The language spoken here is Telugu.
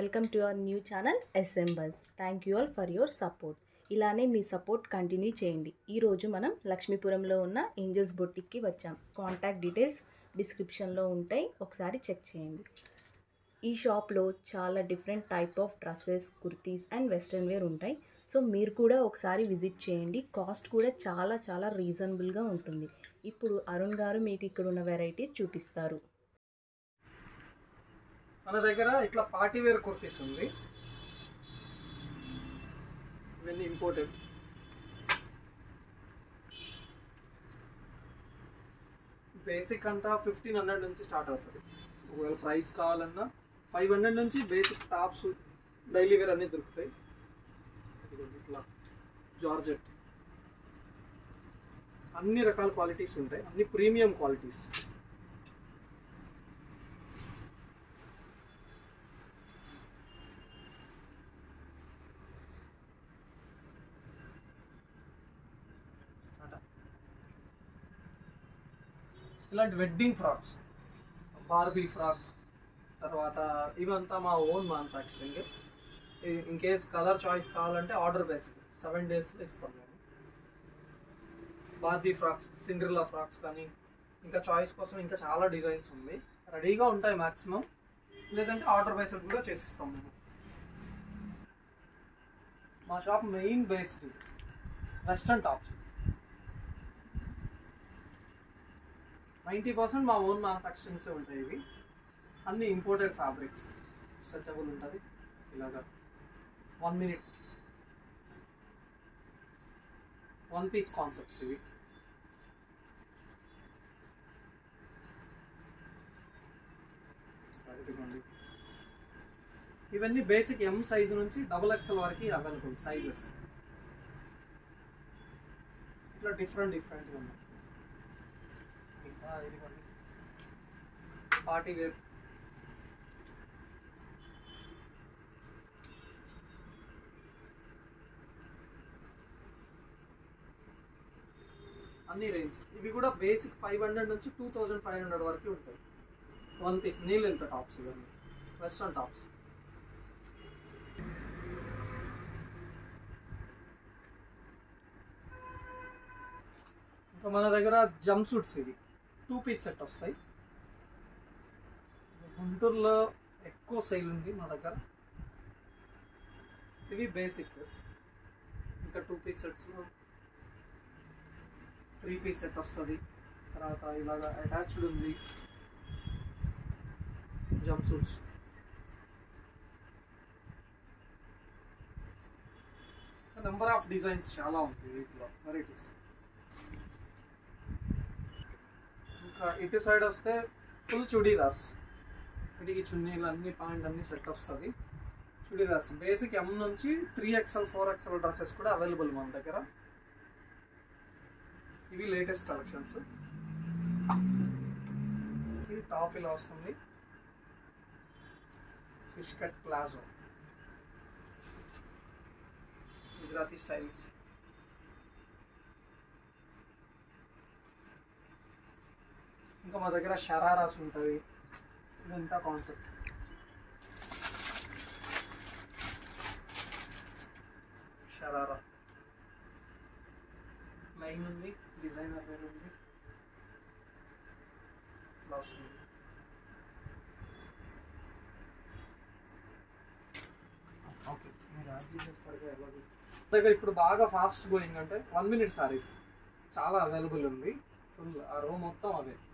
welcome to our new channel S M bus thank you all for your support ఇలానే మీ సపోర్ట్ కంటిన్యూ చేయండి ఈరోజు మనం లక్ష్మీపురంలో ఉన్న ఏంజల్స్ బొట్టిక్కి వచ్చాం కాంటాక్ట్ డీటెయిల్స్ డిస్క్రిప్షన్లో ఉంటాయి ఒకసారి చెక్ చేయండి ఈ షాప్లో చాలా different type of dresses kurtis and western wear ఉంటాయి సో మీరు కూడా ఒకసారి విజిట్ చేయండి కాస్ట్ కూడా చాలా చాలా రీజనబుల్గా ఉంటుంది ఇప్పుడు అరుణ్ గారు మీకు ఇక్కడ ఉన్న వెరైటీస్ చూపిస్తారు మన దగ్గర ఇట్లా పార్టీ వేర్ కుర్తీస్ ఉంది ఇవన్నీ ఇంపోర్టెడ్ బేసిక్ అంతా ఫిఫ్టీన్ హండ్రెడ్ నుంచి స్టార్ట్ అవుతుంది ఒకవేళ ప్రైస్ కావాలన్నా ఫైవ్ హండ్రెడ్ నుంచి బేసిక్ టాప్స్ డైలీ వేర్ అన్నీ దొరుకుతాయి ఇదిగోండి ఇట్లా జార్జెట్ అన్ని రకాల క్వాలిటీస్ ఉంటాయి అన్ని ప్రీమియం క్వాలిటీస్ ఇలాంటి వెడ్డింగ్ ఫ్రాక్స్ బార్బీ ఫ్రాక్స్ తర్వాత ఇవంతా మా own manufacturing in case colour choice కావాలంటే ఆర్డర్ బేసిక్ సెవెన్ డేస్లో ఇస్తాం మేము బార్బీ ఫ్రాక్స్ సిండ్రిల్లా ఫ్రాక్స్ కానీ ఇంకా చాయిస్ కోసం ఇంకా చాలా డిజైన్స్ ఉంది రెడీగా ఉంటాయి మ్యాక్సిమం లేదంటే ఆర్డర్ బేస్డ్ కూడా చేసిస్తాం మేము మా shop main based western tops ninety percent మా ఓన్ మ్యానుఫ్యాక్చరింగ్సే ఉంటాయి ఇవి అన్ని ఇంపోర్టెడ్ ఫ్యాబ్రిక్స్ స్ట్రెచబుల్ ఉంటుంది ఇలాగా one minute one piece concepts ఇవి ఇదిగోండి ఇవన్నీ బేసిక్ ఎం సైజు నుంచి డబుల్ ఎక్స్ఎల్ వరకు అవైలబుల్ సైజెస్ ఇట్లా డిఫరెంట్ డిఫరెంట్గా ఉన్నాయి ఇంకా ఇదిగోండి పార్టీ వేర్ అన్ని రేంజ్ ఇవి కూడా బేసిక్ ఫైవ్ హండ్రెడ్ నుంచి టూ థౌజండ్ ఫైవ్ హండ్రెడ్ వరకు ఉంటాయి వన్ పీస్ నీళ్ళు ఎంత టాప్స్ ఇవన్నీ వెస్ట్రన్ టాప్స్ ఇంకా మన దగ్గర జంప్ సూట్స్ ఇవి టూ పీస్ సెట్ వస్తాయి గుంటూరులో ఎక్కువ సేల్ ఉంది మా దగ్గర ఇవి బేసిక్ ఇంకా టూ పీస్ సెట్స్లో త్రీ పీస్ సెట్ వస్తుంది తర్వాత ఇలాగ అటాచ్డ్ ఉంది jumpsuits number of designs చాలా ఉంది వీటిలో వెరైటీస్ ఇంకా ఇటు సైడ్ వస్తే ఫుల్ చుడీదార్స్ వీటికి చున్నీలు అన్ని పాయింట్ అన్ని సెట్ వస్తుంది చుడీదార్స్ బేసిక్ ఎం నుంచి three XL four XL dresses కూడా అవైలబుల్ మన దగ్గర ఇవి లేటెస్ట్ కలెక్షన్స్ ఇది టాప్ ఇలా వస్తుంది fish cut palazzo Gujarati styles ఇంకా మా దగ్గర షరారాస్ ఉంటుంది ఇదంతా కాన్సెప్ట్ షరారా లైన్ ఉంది డిజైనర్ వేర్ ఉంది ఇలా వస్తుంది ఓకే మీరు యాడ్ చేసేసరిగా ఎలాగో దగ్గర ఇప్పుడు బాగా ఫాస్ట్ గోయింగ్ అంటే వన్ మినిట్ సారీస్ చాలా అవైలబుల్ ఉంది ఫుల్ ఆ రో మొత్తం అవే